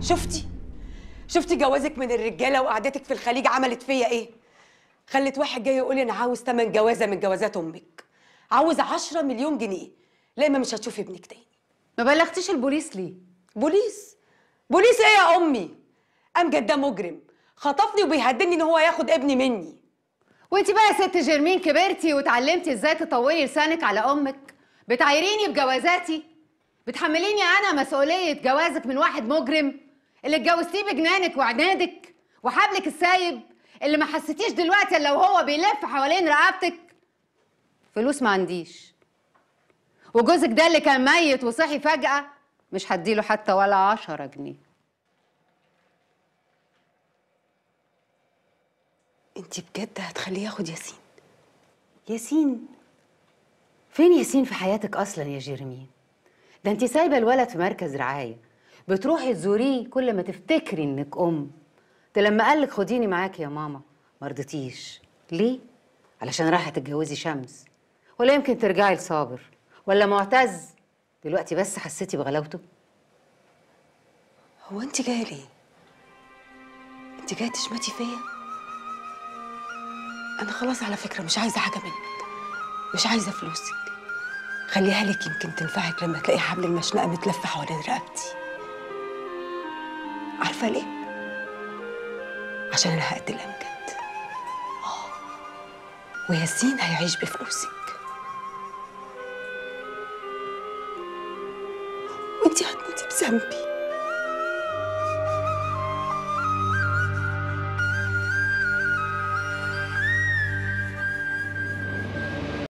شفتي شفتي جوازك من الرجاله وقعدتك في الخليج عملت فيا ايه خلت واحد جاي يقول لي انا عاوز تمن جوازه من جوازات امك عاوز 10 مليون جنيه لا اما مش هتشوفي ابنك تاني ما بلغتيش البوليس ليه بوليس بوليس ايه يا امي امجد ده مجرم خطفني وبيهددني ان هو ياخد ابني مني وانت بقى يا ست جيرمين كبرتي وتعلمتي ازاي تطولي لسانك على امك بتعايريني بجوازاتي بتحمليني انا مسؤوليه جوازك من واحد مجرم اللي اتجوزتيه بجنانك وعنادك وحبلك السايب اللي ما حسيتيش دلوقتي الا وهو بيلف حوالين رقبتك فلوس ما عنديش وجوزك ده اللي كان ميت وصحي فجأة مش هديله حتى ولا عشرة جنيه انت بجد هتخليه ياخد ياسين ياسين فين ياسين في حياتك اصلا يا جيرمين ده انت سايبه الولد في مركز رعايه بتروحي تزوريه كل ما تفتكري انك ام ده لما قالك خديني معاكي يا ماما ما رضيتيش ليه علشان رايحه تتجوزي شمس ولا يمكن ترجعي لصابر ولا معتز دلوقتي بس حسيتي بغلاوته هو انت جايه ليه انت جايه تشمتي فيا انا خلاص على فكره مش عايزه حاجه منك مش عايزه فلوسك خليها لك يمكن تنفعك لما تلاقي حبل المشنقه متلف حوالين رقبتي عارفه ليه عشان انا هقتل امجد اه وياسين هيعيش بفلوسك وانتي هتموتي بذنبي